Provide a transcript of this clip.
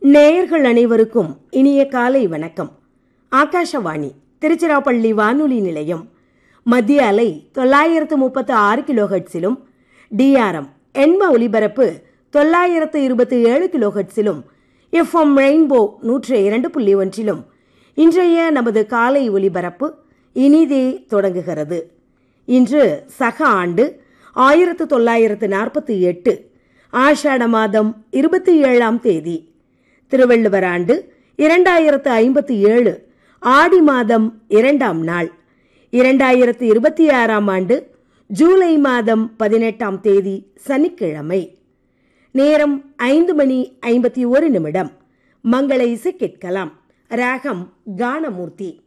நேயர்கள் அனைவருக்கும் இனிய காலை வணக்கம் ஆகாஷவாணி திருச்சிராப்பள்ளி வானொலி நிலையம் மத்திய அலை தொள்ளாயிரத்து முப்பத்து ஆறு கிலோஹெட்ஸிலும் டிஆர்எம் எண்ம ஒலிபரப்பு தொள்ளாயிரத்து இருபத்தி ஏழு கிலோஹெட்ஸிலும் எஃப்எம் ரெயின்போ நூற்று இரண்டு புள்ளி ஒன்றிலும் இன்றைய நமது காலை ஒலிபரப்பு இனிதே தொடங்குகிறது இன்று சக ஆண்டு ஆயிரத்து தொள்ளாயிரத்து நாற்பத்தி எட்டு ஆஷாட மாதம் இருபத்தி ஏழாம் தேதி திருவள்ளுவர் ஆண்டு இரண்டாயிரத்து ஐம்பத்தி ஏழு ஆடி மாதம் இரண்டாம் நாள் இரண்டாயிரத்து இருபத்தி ஆறாம் ஆண்டு ஜூலை மாதம் பதினெட்டாம் தேதி சனிக்கிழமை நேரம் ஐந்து மணி ஐம்பத்தி ஒரு நிமிடம் மங்கள இசை கேட்கலாம் ராகம் கானமூர்த்தி